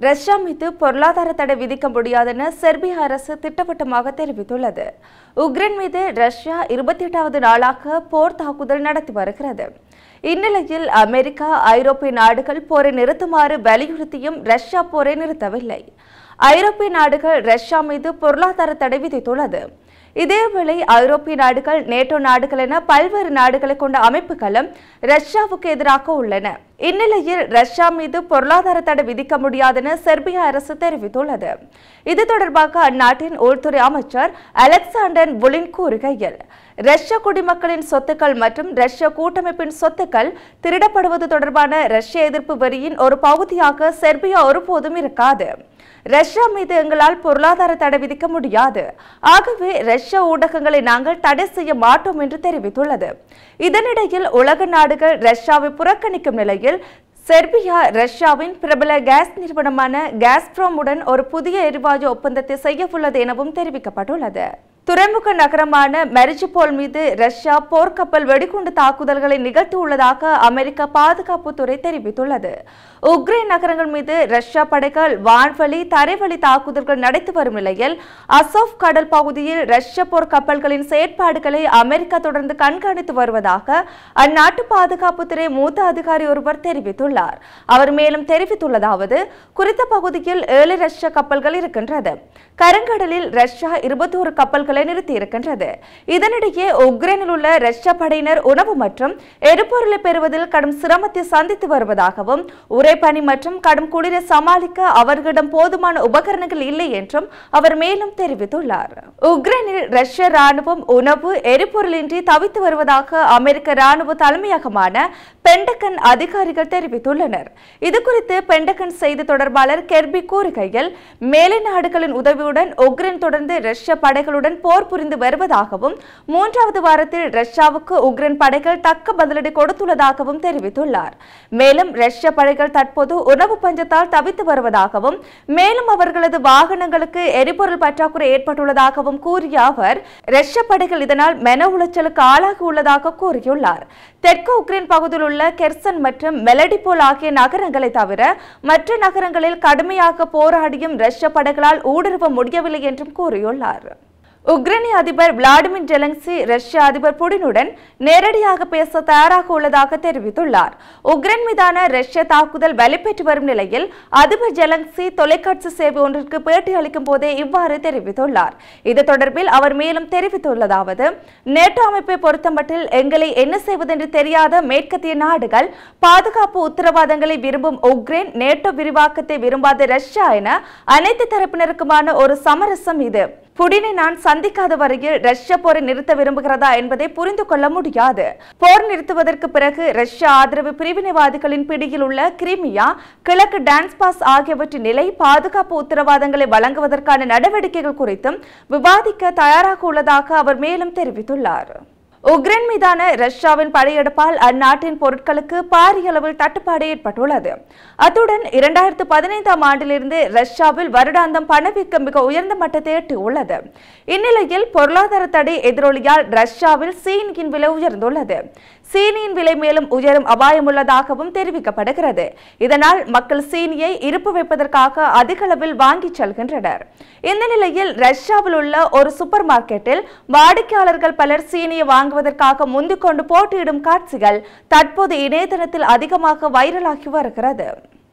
Russia மீது பொருளாதார தடை விதிக்க முடியாதென செர்பிய அரசு திட்டவட்டமாக தெரிவித்துள்ளது உக்ரைன் மீது ரஷ்யா இருபத்தி எட்டாவது நாளாக போர் தாக்குதல் நடத்தி வருகிறது இந்நிலையில் அமெரிக்கா ஐரோப்பிய நாடுகள் போரை நிறுத்துமாறு வலியுறுத்தியும் ரஷ்யா போரை நிறுத்தவில்லை ஐரோப்பிய நாடுகள் ரஷ்யா மீது பொருளாதார தடை விதித்துள்ளது இதேவேளை ஐரோப்பிய நாடுகள் நேட்டோ நாடுகள் என பல்வேறு நாடுகளை கொண்ட அமைப்புகளும் ரஷ்யாவுக்கு எதிராக உள்ளன இந்நிலையில் ரஷ்யா மீது பொருளாதார தடை விதிக்க முடியாதென செர்பிய அரசு தெரிவித்துள்ளது இது தொடர்பாக அந்நாட்டின் உள்துறை அமைச்சர் அலெக்சாண்டர் புலின் கூறுகையில் ரஷ்ய குடிமக்களின் சொத்துக்கள் மற்றும் ரஷ்ய கூட்டமைப்பின் சொத்துக்கள் திருடப்படுவது தொடர்பான ரஷ்ய எதிர்ப்பு வரியின் ஒரு பகுதியாக செர்பியா ஒருபோதும் இருக்காது ரஷ்யா மீது எங்களால் பொருளாதார தடை விதிக்க முடியாது ஆகவே ரஷ்ய ஊடகங்களை நாங்கள் தடை செய்ய மாட்டோம் என்று தெரிவித்துள்ளது இதனிடையில் உலக நாடுகள் ரஷ்யாவை புறக்கணிக்கும் நிலையில் செர்பியா ரஷ்யாவின் பிரபல கேஸ் நிறுவனமான காஸ்ப்ரோமுடன் ஒரு புதிய எரிவாயு ஒப்பந்தத்தை செய்யவுள்ளது எனவும் தெரிவிக்கப்பட்டுள்ளது துறைமுக நகரமான மெரிஜிபோல் மீது ரஷ்யா போர்க்கப்பல் வெடிகுண்டு தாக்குதல்களை நிகழ்த்தியுள்ளதாக அமெரிக்க பாதுகாப்புத்துறை தெரிவித்துள்ளது உக்ரைன் நகரங்கள் மீது ரஷ்யா படைகள் வான்வழி தரைவழி தாக்குதல்கள் நடத்தி வரும் நிலையில் அசோவ் கடல் பகுதியில் ரஷ்ய போர் கப்பல்களின் செயற்பாடுகளை அமெரிக்கா தொடர்ந்து கண்காணித்து வருவதாக அந்நாட்டு பாதுகாப்புத்துறை மூத்த அதிகாரி ஒருவர் தெரிவித்துள்ளார் அவர் மேலும் தெரிவித்துள்ளதாவது குறித்த பகுதியில் ஏழு ரஷ்ய கப்பல்கள் இருக்கின்றது கருங்கடலில் ரஷ்யா இருபத்தோரு கப்பல்களை நிறுத்தி இருக்கின்றது இதனிடையே உக்ரைனில் உள்ள ரஷ்ய படையினர் உணவு மற்றும் எரிபொருளை பெறுவதில் கடும் சிரமத்தை சந்தித்து வருவதாகவும் உறைபனி மற்றும் கடும் குளிரை சமாளிக்க அவர்களிடம் போதுமான உபகரணங்கள் இல்லை என்றும் அவர் மேலும் தெரிவித்துள்ளார் உக்ரைனில் ரஷ்ய ராணுவம் உணவு எரிபொருளின்றி தவித்து வருவதாக அமெரிக்க ராணுவ தலைமையகமான பெண்டகன் அதிகாரிகள் தெரிவித்துள்ளனர் இதுகுறித்து பெண்டகன் செய்தி தொடர்பாளர் கெர்பி கூறுகையில் மேலை நாடுகளின் உதவியுடன் உக்ரைன் தொடர்ந்து ரஷ்ய படைகளுடன் போர் புரிந்து வருவதாகவும் மூன்றாவது வாரத்தில் ரஷ்யாவுக்கு உக்ரைன் படைகள் தக்க பதிலடி கொடுத்துள்ளதாகவும் தெரிவித்துள்ளார் மேலும் ரஷ்ய படைகள் தற்போது உணவு பஞ்சத்தால் தவித்து வருவதாகவும் மேலும் அவர்களது வாகனங்களுக்கு எரிபொருள் பற்றாக்குறை ஏற்பட்டுள்ளதாகவும் கூறிய அவர் ரஷ்ய படைகள் இதனால் மன உளைச்சலுக்கு ஆளாகி உள்ளதாக கூறியுள்ளார் தெற்கு உக்ரைன் பகுதியில் உள்ள கெர்சன் மற்றும் மெலடிபோல் ஆகிய நகரங்களை தவிர மற்ற நகரங்களில் கடுமையாக போராடியும் ரஷ்ய படைகளால் ஊடுருவ முடியவில்லை என்றும் கூறியுள்ளார் உக்ரைனிய அதிபர் விளாடிமிர் ஜெலன்சி ரஷ்ய அதிபர் புடினுடன் நேரடியாக பேச தயாராக உள்ளதாக தெரிவித்துள்ளார் உக்ரைன் மீதான ரஷ்ய தாக்குதல் வலுப்பெற்று வரும் நிலையில் அதிபர் ஜெலன்சி தொலைக்காட்சி சேவை ஒன்றிற்கு பேட்டி அளிக்கும் போதே இவ்வாறு தெரிவித்துள்ளார் இது தொடர்பில் அவர் மேலும் தெரிவித்துள்ளதாவது நேட்டோ அமைப்பை பொறுத்தமட்டில் எங்களை என்ன செய்வதென்று தெரியாத மேற்கத்திய நாடுகள் பாதுகாப்பு உத்தரவாதங்களை விரும்பும் உக்ரைன் நேட்டோ விரிவாக்கத்தை விரும்பாத ரஷ்யா என அனைத்து தரப்பினருக்குமான ஒரு சமரசம் இது புடினை நான் சந்திக்காத வரையில் ரஷ்ய போரை நிறுத்த விரும்புகிறதா என்பதை புரிந்து கொள்ள முடியாது போர் நிறுத்துவதற்கு பிறகு ரஷ்ய ஆதரவு பிரிவினைவாதிகளின் பிடியில் உள்ள கிரிமியா கிழக்கு டான்ஸ்பாஸ் ஆகியவற்றின் நிலை பாதுகாப்பு உத்தரவாதங்களை வழங்குவதற்கான நடவடிக்கைகள் குறித்தும் விவாதிக்க தயாராக உள்ளதாக அவர் மேலும் தெரிவித்துள்ளார் உக்ரைன் மீதான ரஷ்யாவின் படையெடுப்பால் அந்நாட்டின் பொருட்களுக்கு பாரிய அளவில் தட்டுப்பாடு ஏற்பட்டுள்ளது அத்துடன் இரண்டாயிரத்து பதினைந்தாம் ஆண்டிலிருந்து ரஷ்யாவில் வருடாந்தம் பணவீக்கம் மிக உயர்ந்த மட்டத்தை எட்டியுள்ளது இந்நிலையில் பொருளாதார தடை எதிரொலியால் ரஷ்யாவில் சீனியின் விலை உயர்ந்துள்ளது சீனியின் விலை மேலும் உயரும் அபாயம் உள்ளதாகவும் தெரிவிக்கப்படுகிறது இதனால் மக்கள் சீனியை இருப்பு வைப்பதற்காக அதிக அளவில் வாங்கிச் செல்கின்றனர் இந்த நிலையில் ரஷ்யாவில் உள்ள ஒரு சூப்பர் மார்க்கெட்டில் வாடிக்கையாளர்கள் பலர் சீனியை வாங்குவதற்காக முந்திக் கொண்டு போட்டியிடும் காட்சிகள் தற்போது இணையதளத்தில் அதிகமாக வைரலாகி வருகிறது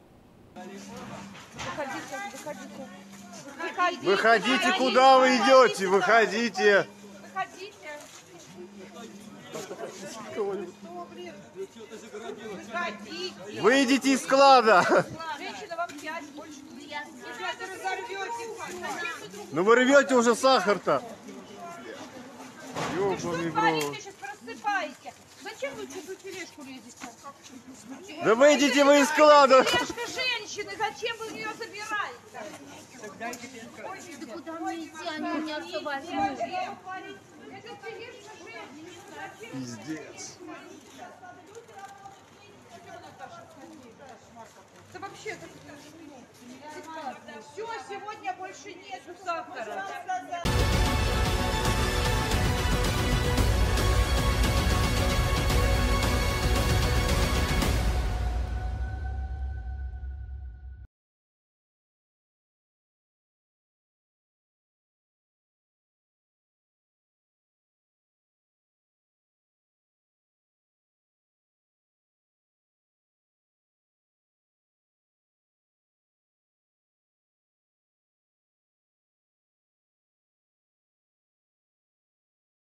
Выходите, куда вы идете? Выходите. Выходите. Выйдите из склада. Женщина, вам пять, больше не Ребята, разорвете. Ну вы рвете уже сахар-то. Ёбаный Что в творите, рот. сейчас просыпаете. Зачем вы в чужую тележку лезете? Да выйдите вы из склада. Тележка женщины, зачем вы в нее забираете? Куда мне идти? Они меня все возьмут. Это тележка женщины. Пиздец. Да вообще, все, сегодня больше нету сахара.